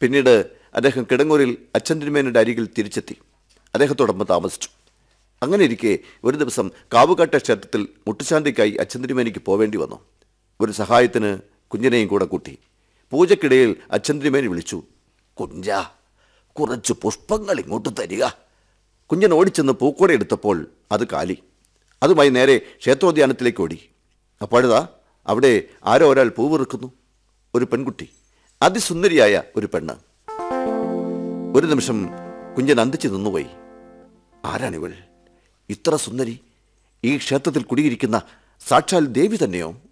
പിന്നീട് അദ്ദേഹം കിടങ്ങൂരിൽ അച്ഛൻ തിരുമേനയുടെ അരികിൽ തിരിച്ചെത്തി അദ്ദേഹത്തോടൊപ്പം താമസിച്ചു അങ്ങനെ ഇരിക്കെ ഒരു ദിവസം കാവുകാട്ട ക്ഷേത്രത്തിൽ മുട്ടുശാന്തിക്കായി അച്ഛൻ തിരുമേനിക്ക് പോവേണ്ടി വന്നു ഒരു സഹായത്തിന് കുഞ്ഞിനെയും കൂടെ കൂട്ടി പൂജക്കിടയിൽ അച്ഛൻ തിരുമേനി വിളിച്ചു കുഞ്ച കുറച്ച് പുഷ്പങ്ങൾ ഇങ്ങോട്ട് തരിക കുഞ്ഞൻ ഓടിച്ചെന്ന് പൂക്കോടെ എടുത്തപ്പോൾ അത് കാലി അതുമായി നേരെ ക്ഷേത്രോദ്യാനത്തിലേക്ക് ഓടി അപ്പോഴതാ അവിടെ ആരോ ഒരാൾ പൂവിറുക്കുന്നു ഒരു പെൺകുട്ടി അതിസുന്ദരിയായ ഒരു പെണ്ണ് ഒരു നിമിഷം കുഞ്ഞൻ അന്തിച്ചു നിന്നുപോയി ആരാണിവൾ ഇത്ര സുന്ദരി ഈ ക്ഷേത്രത്തിൽ കുടിയിരിക്കുന്ന സാക്ഷാൽ ദേവി തന്നെയോ